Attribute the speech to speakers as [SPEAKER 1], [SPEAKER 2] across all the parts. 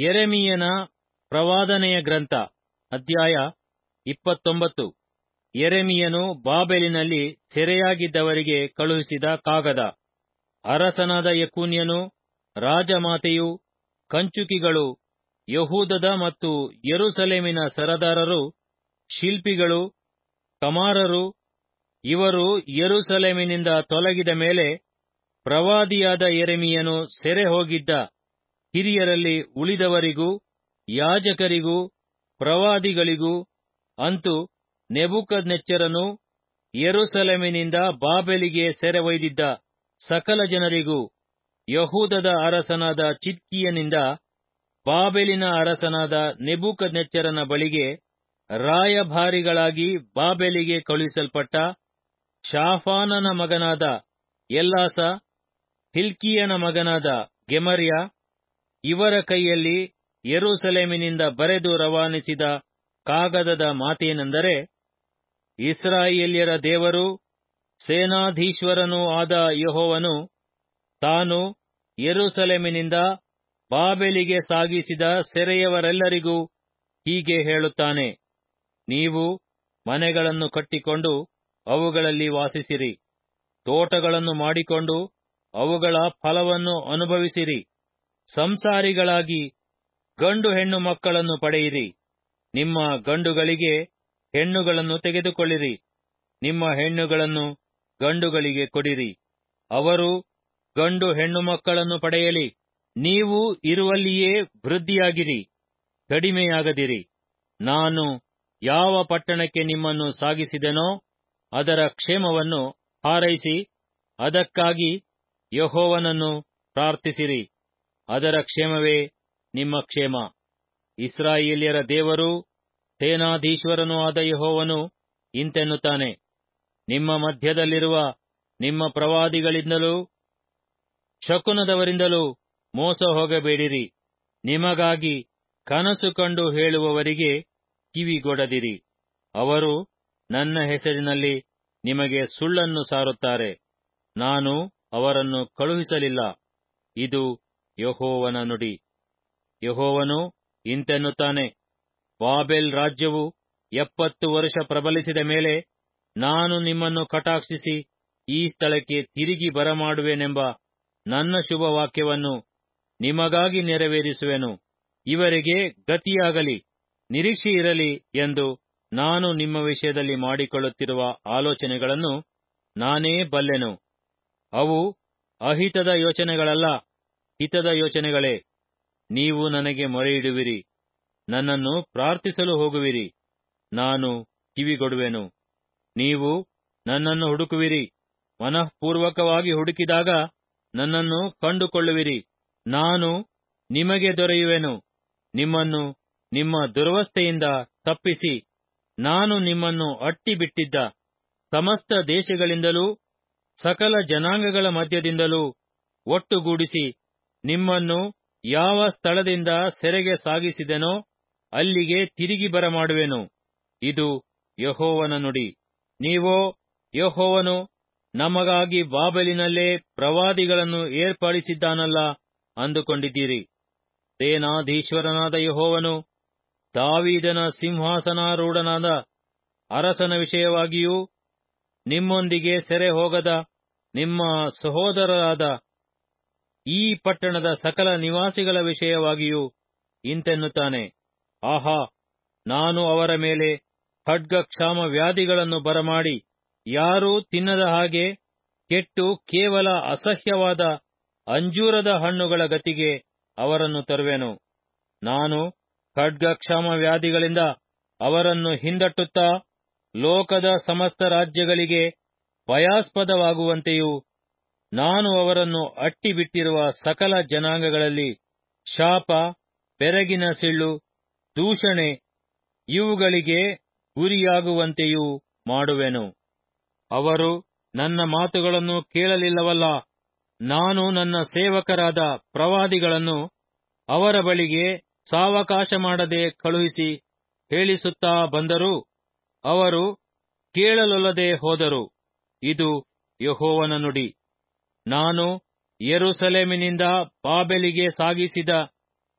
[SPEAKER 1] ಯೆರೆಮೀಯನ ಪ್ರವಾದನೆಯ ಗ್ರಂಥ ಅಧ್ಯಾಯ ಇಪ್ಪತ್ತೊಂಬತ್ತು ಯೆರೆಮೀಯನು ಬಾಬೆಲಿನಲ್ಲಿ ಸೆರೆಯಾಗಿದ್ದವರಿಗೆ ಕಳುಹಿಸಿದ ಕಾಗದ ಅರಸನಾದ ಯೆಕೊನ್ಯನು ರಾಜಮಾತೆಯು ಕಂಚುಕಿಗಳು ಯಹೂದದ ಮತ್ತು ಯೆರೂಸಲೇಮಿನ ಸರದಾರರು ಶಿಲ್ಪಿಗಳು ಕಮಾರರು ಇವರು ಯೆರೂಸಲೇಮಿನಿಂದ ತೊಲಗಿದ ಮೇಲೆ ಪ್ರವಾದಿಯಾದ ಯೆರೆಮೀಯನು ಸೆರೆ ಹೋಗಿದ್ದ ಹಿರಿಯರಲ್ಲಿ ಉಳಿದವರಿಗೂ ಯಾಜಕರಿಗೂ ಪ್ರವಾದಿಗಳಿಗೂ ಅಂತು ನೆಬೂಕದ್ನೆಚ್ಚರನು ಯೆರೂಸಲೇಮಿನಿಂದ ಬಾಬೆಲಿಗೆ ಸೆರೆ ಒಯ್ದಿದ್ದ ಸಕಲ ಜನರಿಗೂ ಯಹೂದದ ಅರಸನಾದ ಚಿದ್ಕೀಯನಿಂದ ಬಾಬೆಲಿನ ಅರಸನಾದ ನೆಬೂಕದ್ನೆಚ್ಚರನ ಬಳಿಗೆ ರಾಯಭಾರಿಗಳಾಗಿ ಬಾಬೆಲಿಗೆ ಕಳುಹಿಸಲ್ಪಟ್ಟ ಶಾಫಾನನ ಮಗನಾದ ಎಲ್ಲಾಸ ಹಿಲ್ಕೀಯನ ಮಗನಾದ ಗೆಮರ್ಯ ಇವರ ಕೈಯಲ್ಲಿ ಯೆರೂಸಲೇಮಿನಿಂದ ಬರೆದು ರವಾನಿಸಿದ ಕಾಗದದ ಮಾತೇನೆಂದರೆ ಇಸ್ರಾಯೇಲ್ಯರ ದೇವರೂ ಸೇನಾಧೀಶ್ವರನೂ ಆದ ಯೆಹೋವನು ತಾನು ಯೆರೂಸಲೇಮಿನಿಂದ ಬಾಬೆಲಿಗೆ ಸಾಗಿಸಿದ ಸೆರೆಯವರೆಲ್ಲರಿಗೂ ಹೀಗೆ ಹೇಳುತ್ತಾನೆ ನೀವು ಮನೆಗಳನ್ನು ಕಟ್ಟಿಕೊಂಡು ಅವುಗಳಲ್ಲಿ ವಾಸಿಸಿರಿ ತೋಟಗಳನ್ನು ಮಾಡಿಕೊಂಡು ಅವುಗಳ ಫಲವನ್ನು ಅನುಭವಿಸಿರಿ ಸಂಸಾರಿಗಳಾಗಿ ಗಂಡು ಹೆಣ್ಣು ಮಕ್ಕಳನ್ನು ಪಡೆಯಿರಿ ನಿಮ್ಮ ಗಂಡುಗಳಿಗೆ ಹೆಣ್ಣುಗಳನ್ನು ತೆಗೆದುಕೊಳ್ಳಿರಿ ನಿಮ್ಮ ಹೆಣ್ಣುಗಳನ್ನು ಗಂಡುಗಳಿಗೆ ಕೊಡಿರಿ ಅವರು ಗಂಡು ಹೆಣ್ಣು ಮಕ್ಕಳನ್ನು ಪಡೆಯಲಿ ನೀವು ಇರುವಲ್ಲಿಯೇ ವೃದ್ಧಿಯಾಗಿರಿ ಕಡಿಮೆಯಾಗದಿರಿ ನಾನು ಯಾವ ಪಟ್ಟಣಕ್ಕೆ ನಿಮ್ಮನ್ನು ಸಾಗಿಸಿದೆನೋ ಅದರ ಕ್ಷೇಮವನ್ನು ಹಾರೈಸಿ ಅದಕ್ಕಾಗಿ ಯಹೋವನನ್ನು ಪ್ರಾರ್ಥಿಸಿರಿ ಅದರ ಕ್ಷೇಮವೇ ನಿಮ್ಮ ಕ್ಷೇಮ ಇಸ್ರಾಯೇಲ್ಯರ ದೇವರೂ ಸೇನಾಧೀಶ್ವರನೂ ಆದ ಯಹೋವನು ಇಂತೆನ್ನುತ್ತಾನೆ ನಿಮ್ಮ ಮಧ್ಯದಲ್ಲಿರುವ ನಿಮ್ಮ ಪ್ರವಾದಿಗಳಿಂದಲೂ ಶಕುನದವರಿಂದಲೂ ಮೋಸ ಹೋಗಬೇಡಿರಿ ನಿಮಗಾಗಿ ಕನಸು ಕಂಡು ಹೇಳುವವರಿಗೆ ಕಿವಿಗೊಡದಿರಿ ಅವರು ನನ್ನ ಹೆಸರಿನಲ್ಲಿ ನಿಮಗೆ ಸುಳ್ಳನ್ನು ಸಾರುತ್ತಾರೆ ನಾನು ಅವರನ್ನು ಕಳುಹಿಸಲಿಲ್ಲ ಇದು ಯಹೋವನ ನುಡಿ ಯಹೋವನು ಇಂತೆನ್ನುತ್ತಾನೆ ಬಾಬೆಲ್ ರಾಜ್ಯವು ಎಪ್ಪತ್ತು ವರ್ಷ ಪ್ರಬಲಿಸಿದ ಮೇಲೆ ನಾನು ನಿಮ್ಮನ್ನು ಕಟಾಕ್ಷಿಸಿ ಈ ಸ್ಥಳಕ್ಕೆ ತಿರುಗಿ ಬರಮಾಡುವೆನೆಂಬ ನನ್ನ ಶುಭ ವಾಕ್ಯವನ್ನು ನಿಮಗಾಗಿ ನೆರವೇರಿಸುವೆನು ಇವರಿಗೆ ಗತಿಯಾಗಲಿ ನಿರೀಕ್ಷೆಯಿರಲಿ ಎಂದು ನಾನು ನಿಮ್ಮ ವಿಷಯದಲ್ಲಿ ಮಾಡಿಕೊಳ್ಳುತ್ತಿರುವ ಆಲೋಚನೆಗಳನ್ನು ನಾನೇ ಬಲ್ಲೆನು ಅವು ಅಹಿತದ ಯೋಚನೆಗಳಲ್ಲ ಹಿತದ ಯೋಚನೆಗಳೇ ನೀವು ನನಗೆ ಮೊರೆಯಿಡುವಿರಿ ನನ್ನನ್ನು ಪ್ರಾರ್ಥಿಸಲು ಹೋಗುವಿರಿ ನಾನು ಕಿವಿಗೊಡುವೆನು ನೀವು ನನ್ನನ್ನು ಹುಡುಕುವಿರಿ ಮನಃಪೂರ್ವಕವಾಗಿ ಹುಡುಕಿದಾಗ ನನ್ನನ್ನು ಕಂಡುಕೊಳ್ಳುವಿರಿ ನಾನು ನಿಮಗೆ ದೊರೆಯುವೆನು ನಿಮ್ಮನ್ನು ನಿಮ್ಮ ದುರವಸ್ಥೆಯಿಂದ ತಪ್ಪಿಸಿ ನಾನು ನಿಮ್ಮನ್ನು ಅಟ್ಟಿಬಿಟ್ಟಿದ್ದ ಸಮಸ್ತ ದೇಶಗಳಿಂದಲೂ ಸಕಲ ಜನಾಂಗಗಳ ಮಧ್ಯದಿಂದಲೂ ಒಟ್ಟುಗೂಡಿಸಿ ನಿಮ್ಮನ್ನು ಯಾವ ಸ್ಥಳದಿಂದ ಸೆರೆಗೆ ಸಾಗಿಸಿದೆನೋ ಅಲ್ಲಿಗೆ ತಿರುಗಿ ಬರಮಾಡುವೆನು ಇದು ಯಹೋವನ ನುಡಿ ನೀವೋ ಯಹೋವನು ನಮಗಾಗಿ ಬಾಬೆಲಿನಲ್ಲೇ ಪ್ರವಾದಿಗಳನ್ನು ಏರ್ಪಡಿಸಿದ್ದಾನಲ್ಲ ಅಂದುಕೊಂಡಿದ್ದೀರಿ ಸೇನಾಧೀಶ್ವರನಾದ ಯಹೋವನು ದಾವೀದನ ಸಿಂಹಾಸನಾರೂಢನಾದ ಅರಸನ ವಿಷಯವಾಗಿಯೂ ನಿಮ್ಮೊಂದಿಗೆ ಸೆರೆ ಹೋಗದ ನಿಮ್ಮ ಸಹೋದರರಾದ ಈ ಪಟ್ಟಣದ ಸಕಲ ನಿವಾಸಿಗಳ ವಿಷಯವಾಗಿಯೂ ಇಂತೆನ್ನುತ್ತಾನೆ ಆಹಾ ನಾನು ಅವರ ಮೇಲೆ ಖಡ್ಗ ಕ್ಷಾಮ ವ್ಯಾಧಿಗಳನ್ನು ಬರಮಾಡಿ ಯಾರೂ ತಿನ್ನದ ಹಾಗೆ ಕೆಟ್ಟು ಕೇವಲ ಅಸಹ್ಯವಾದ ಅಂಜೂರದ ಹಣ್ಣುಗಳ ಗತಿಗೆ ಅವರನ್ನು ತರುವೆನು ನಾನು ಖಡ್ಗ ಕ್ಷಾಮ ವ್ಯಾಧಿಗಳಿಂದ ಅವರನ್ನು ಹಿಂದಟ್ಟುತ್ತಾ ಲೋಕದ ಸಮಸ್ತ ರಾಜ್ಯಗಳಿಗೆ ಭಯಾಸ್ಪದವಾಗುವಂತೆಯೂ ನಾನು ಅವರನ್ನು ಅಟ್ಟಿಬಿಟ್ಟಿರುವ ಸಕಲ ಜನಾಂಗಗಳಲ್ಲಿ ಶಾಪ ಬೆರಗಿನ ಸಿಳ್ಳು ದೂಷಣೆ ಇವುಗಳಿಗೆ ಗುರಿಯಾಗುವಂತೆಯೂ ಮಾಡುವೆನು ಅವರು ನನ್ನ ಮಾತುಗಳನ್ನು ಕೇಳಲಿಲ್ಲವಲ್ಲ ನಾನು ನನ್ನ ಸೇವಕರಾದ ಪ್ರವಾದಿಗಳನ್ನು ಅವರ ಬಳಿಗೆ ಸಾವಕಾಶ ಮಾಡದೆ ಕಳುಹಿಸಿ ಹೇಳಿಸುತ್ತಾ ಬಂದರೂ ಅವರು ಕೇಳಲೊಲ್ಲದೆ ಹೋದರು ಇದು ಯಹೋವನ ನುಡಿ ನಾನು ಯೆರೂಸಲೇಮಿನಿಂದ ಬಾಬೆಲಿಗೆ ಸಾಗಿಸಿದ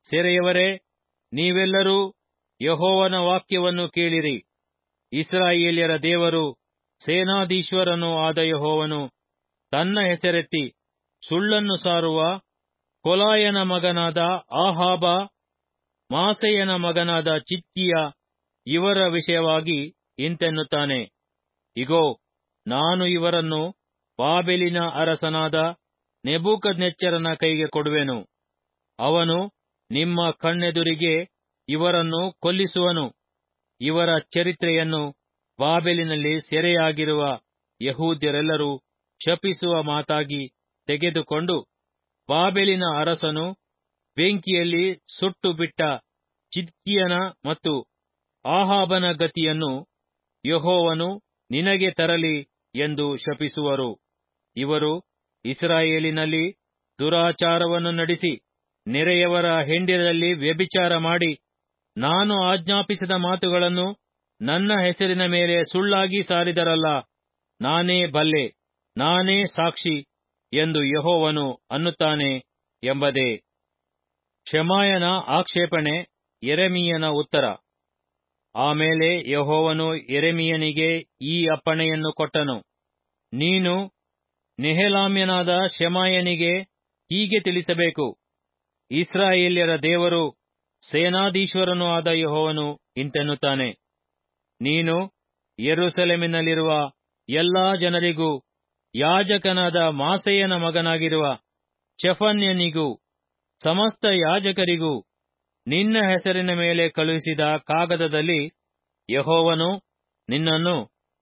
[SPEAKER 1] ಸೆರೆಯವರೇ ನೀವೆಲ್ಲರೂ ಯಹೋವನ ವಾಕ್ಯವನ್ನು ಕೇಳಿರಿ ಇಸ್ರಾಯೇಲ್ಯರ ದೇವರು ಸೇನಾಧೀಶ್ವರನೂ ಆದ ಯಹೋವನು ತನ್ನ ಹೆಸರೆತ್ತಿ ಸುಳ್ಳನ್ನು ಸಾರುವ ಕೊಲಾಯನ ಮಗನಾದ ಆಹಾಬ ಮಾಸೆಯನ ಮಗನಾದ ಚಿತ್ಕಿಯ ಇವರ ವಿಷಯವಾಗಿ ಇಂತೆನ್ನುತ್ತಾನೆ ಇಗೋ ನಾನು ಇವರನ್ನು ಬಾಬೆಲಿನ ಅರಸನಾದ ನೆಬೂಕದ್ನೆಚ್ಚರನ ಕೈಗೆ ಕೊಡುವೆನು ಅವನು ನಿಮ್ಮ ಕಣ್ಣೆದುರಿಗೆ ಇವರನ್ನು ಕೊಲ್ಲಿಸುವನು ಇವರ ಚರಿತ್ರೆಯನ್ನು ಬಾಬೆಲಿನಲ್ಲಿ ಸೆರೆಯಾಗಿರುವ ಯಹೂದ್ಯರೆಲ್ಲರೂ ಶಪಿಸುವ ಮಾತಾಗಿ ತೆಗೆದುಕೊಂಡು ಬಾಬೆಲಿನ ಅರಸನು ಬೆಂಕಿಯಲ್ಲಿ ಸುಟ್ಟು ಬಿಟ್ಟ ಚಿದ್ಕಿಯನ ಮತ್ತು ಆಹಾಬನ ಗತಿಯನ್ನು ಯಹೋವನು ನಿನಗೆ ತರಲಿ ಎಂದು ಶಪಿಸುವರು ಇವರು ಇಸ್ರಾಯೇಲಿನಲ್ಲಿ ದುರಾಚಾರವನ್ನು ನಡೆಸಿ ನೆರೆಯವರ ಹೆಂಡಿರಲ್ಲಿ ವ್ಯಭಿಚಾರ ಮಾಡಿ ನಾನು ಆಜ್ಞಾಪಿಸಿದ ಮಾತುಗಳನ್ನು ನನ್ನ ಹೆಸರಿನ ಮೇಲೆ ಸುಳ್ಳಾಗಿ ಸಾರಿದರಲ್ಲ ನಾನೇ ಬಲ್ಲೆ ನಾನೇ ಸಾಕ್ಷಿ ಎಂದು ಯಹೋವನು ಅನ್ನುತ್ತಾನೆ ಎಂಬುದೇ ಶಮಾಯನ ಆಕ್ಷೇಪಣೆ ಎರೆಮೀಯನ ಉತ್ತರ ಆಮೇಲೆ ಯಹೋವನು ಎರೆಮೀಯನಿಗೆ ಈ ಅಪ್ಪಣೆಯನ್ನು ಕೊಟ್ಟನು ನೀನು ನೆಹಲಾಮ್ಯನಾದ ಶಮಾಯನಿಗೆ ಹೀಗೆ ತಿಳಿಸಬೇಕು ಇಸ್ರಾಯೇಲ್ಯರ ದೇವರು ಸೇನಾಧೀಶ್ವರನೂ ಆದ ಯಹೋವನು ಇಂತೆನ್ನುತ್ತಾನೆ ನೀನು ಯೆರೂಸಲೇಮಿನಲ್ಲಿರುವ ಎಲ್ಲಾ ಜನರಿಗೂ ಯಾಜಕನಾದ ಮಾಸೆಯನ ಮಗನಾಗಿರುವ ಚೆಫನ್ಯನಿಗೂ ಸಮಸ್ತ ಯಾಜಕರಿಗೂ ನಿನ್ನ ಹೆಸರಿನ ಮೇಲೆ ಕಳುಹಿಸಿದ ಕಾಗದದಲ್ಲಿ ಯಹೋವನು ನಿನ್ನನ್ನು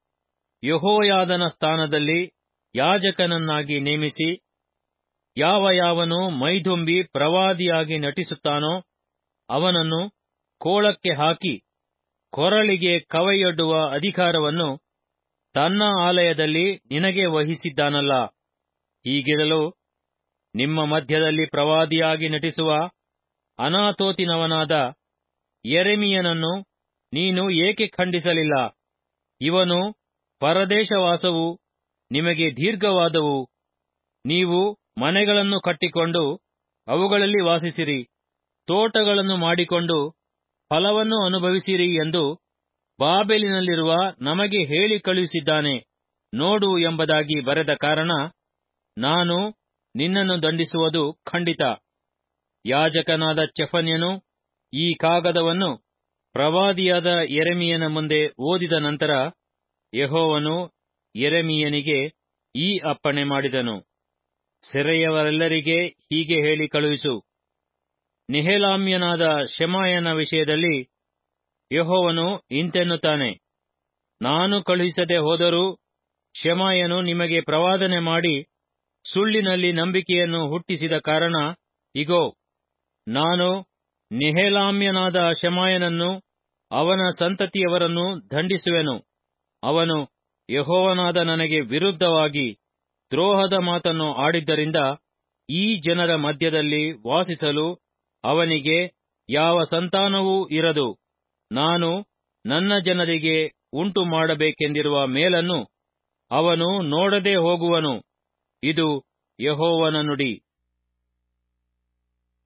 [SPEAKER 1] ಯಹೋಯಾದನ ಸ್ಥಾನದಲ್ಲಿ ಯಾಜಕನನ್ನಾಗಿ ನೇಮಿಸಿ ಯಾವ ಯಾವನು ಮೈದುಂಬಿ ಪ್ರವಾದಿಯಾಗಿ ನಟಿಸುತ್ತಾನೋ ಅವನನ್ನು ಕೋಳಕ್ಕೆ ಹಾಕಿ ಕೊರಳಿಗೆ ಕವಯೊಡ್ಡುವ ಅಧಿಕಾರವನ್ನು ತನ್ನ ಆಲಯದಲ್ಲಿ ನಿನಗೆ ವಹಿಸಿದ್ದಾನಲ್ಲ ಹೀಗಿರಲು ನಿಮ್ಮ ಮಧ್ಯದಲ್ಲಿ ಪ್ರವಾದಿಯಾಗಿ ನಟಿಸುವ ಅನಾತೋತಿನವನಾದ ಯೆರೆಮೀಯನನ್ನು ನೀನು ಏಕೆ ಖಂಡಿಸಲಿಲ್ಲ ಇವನು ಪರದೇಶವಾಸವು ನಿಮಗೆ ದೀರ್ಘವಾದವು ನೀವು ಮನೆಗಳನ್ನು ಕಟ್ಟಿಕೊಂಡು ಅವುಗಳಲ್ಲಿ ವಾಸಿಸಿರಿ ತೋಟಗಳನ್ನು ಮಾಡಿಕೊಂಡು ಫಲವನ್ನು ಅನುಭವಿಸಿರಿ ಎಂದು ಬಾಬೆಲಿನಲ್ಲಿರುವ ನಮಗೆ ಹೇಳಿ ಕಳುಹಿಸಿದ್ದಾನೆ ನೋಡು ಎಂಬುದಾಗಿ ಬರೆದ ಕಾರಣ ನಾನು ನಿನ್ನನ್ನು ದಂಡಿಸುವುದು ಖಂಡಿತ ಯಾಜಕನಾದ ಚೆಫನ್ಯನು ಈ ಕಾಗದವನ್ನು ಪ್ರವಾದಿಯಾದ ಎರೆಮಿಯನ ಮುಂದೆ ಓದಿದ ನಂತರ ಯಹೋವನು ಎರೆಮಿಯನಿಗೆ ಈ ಅಪ್ಪಣೆ ಮಾಡಿದನು ಸೆರೆಯವರೆಲ್ಲರಿಗೆ ಹೀಗೆ ಹೇಳಿ ಕಳುಹಿಸು ನಿಹೆಲಾಮ್ಯನಾದ ಶಮಾಯನ ವಿಷಯದಲ್ಲಿ ಯಹೋವನು ಇಂತೆನ್ನುತ್ತಾನೆ ನಾನು ಕಳುಹಿಸದೆ ಹೋದರೂ ಶಮಾಯನು ನಿಮಗೆ ಪ್ರವಾದನೆ ಮಾಡಿ ಸುಳ್ಳಿನಲ್ಲಿ ನಂಬಿಕೆಯನ್ನು ಹುಟ್ಟಿಸಿದ ಕಾರಣ ಇಗೋ ನಾನು ನಿಹೆಲಾಮ್ಯನಾದ ಶಮಾಯನನ್ನು ಅವನ ಸಂತತಿಯವರನ್ನು ದಂಡಿಸುವೆನು ಅವನು ಯಹೋವನಾದ ನನಗೆ ವಿರುದ್ಧವಾಗಿ ದ್ರೋಹದ ಮಾತನ್ನು ಆಡಿದ್ದರಿಂದ ಈ ಜನರ ಮಧ್ಯದಲ್ಲಿ ವಾಸಿಸಲು ಅವನಿಗೆ ಯಾವ ಸಂತಾನವೂ ಇರದು ನಾನು ನನ್ನ ಜನರಿಗೆ ಉಂಟು ಮಾಡಬೇಕೆಂದಿರುವ ಮೇಲನ್ನು ಅವನು ನೋಡದೆ ಹೋಗುವನು ಇದು ಯಹೋವನ ನುಡಿ